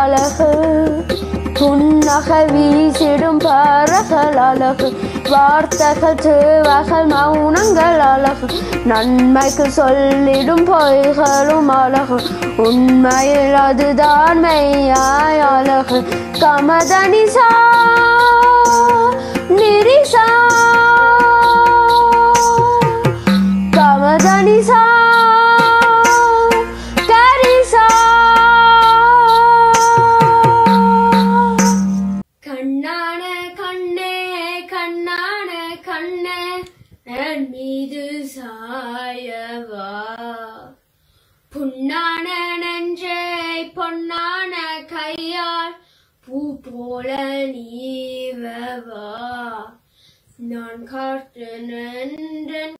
அழகு புன்னகை வீசிடும் பாறைகள் அழகு வார்த்தைகள் சேவைகள் மௌனங்கள் அழகு நன்மைக்கு சொல்லிடும் பொய்களும் அழகு உண்மையில் அதுதான் மெய்யாய் அழகு கமதனிசா நிரிசா கமதனிசா கரிசா கண்ணான கண்ணே கண்ணான கண்ணே என் மீது சாயவா புண்ணான நெஞ்சே பொன்னான கையால் பூ போல நீவவா நான் காற்று நன்றன்